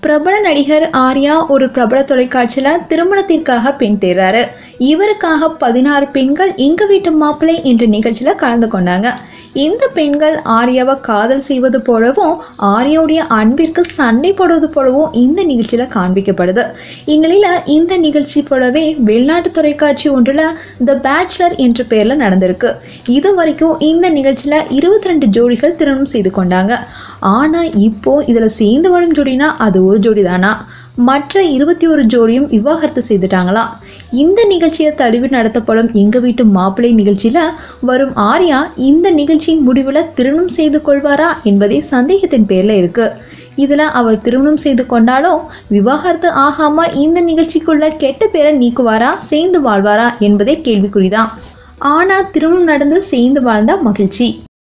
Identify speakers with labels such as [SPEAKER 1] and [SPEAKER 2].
[SPEAKER 1] பிரபல நடிகர் ஆர்யா ஒரு பிரபல தொலைக்காட்சியில் திருமணத்திற்காக பெண் தேர்றாரு இவருக்காக பதினாறு பெண்கள் எங்க வீட்டு மாப்பிள்ளை என்ற நிகழ்ச்சியில் கலந்து கொண்டாங்க இந்த பெண்கள் ஆர்யாவை காதல் செய்வது போலவும் ஆர்யாவுடைய அன்பிற்கு சண்டை போடுவது போலவும் இந்த நிகழ்ச்சியில் காண்பிக்கப்படுது இந்நிலையில் இந்த நிகழ்ச்சி போலவே வெளிநாட்டு தொலைக்காட்சி ஒன்றில் த பேச்சுலர் என்ற பெயரில் நடந்திருக்கு இது வரைக்கும் இந்த நிகழ்ச்சியில் இருபத்தி ரெண்டு ஜோடிகள் திருமணம் செய்து கொண்டாங்க ஆனால் இப்போ இதில் சேர்ந்து வாழும் ஜோடினா அது ஒரு ஜோடி தானா மற்ற இருபத்தி ஒரு ஜோடியும் விவாகரத்து செய்துட்டாங்களாம் இந்த நிகழ்ச்சியை தழுவி நடத்தப்படும் எங்க வீட்டு மாப்பிள்ளை நிகழ்ச்சியில வரும் ஆர்யா இந்த நிகழ்ச்சியின் முடிவில் திருமணம் செய்து கொள்வாரா என்பதே சந்தேகத்தின் பேர்ல இருக்கு இதில் அவர் திருமணம் செய்து கொண்டாலும் விவாகரத்து ஆகாம இந்த நிகழ்ச்சிக்குள்ள கெட்ட பேரை நீக்குவாரா சேர்ந்து வாழ்வாரா என்பதே கேள்விக்குறிதான் ஆனால் திருமணம் நடந்து சேர்ந்து வாழ்ந்தா மகிழ்ச்சி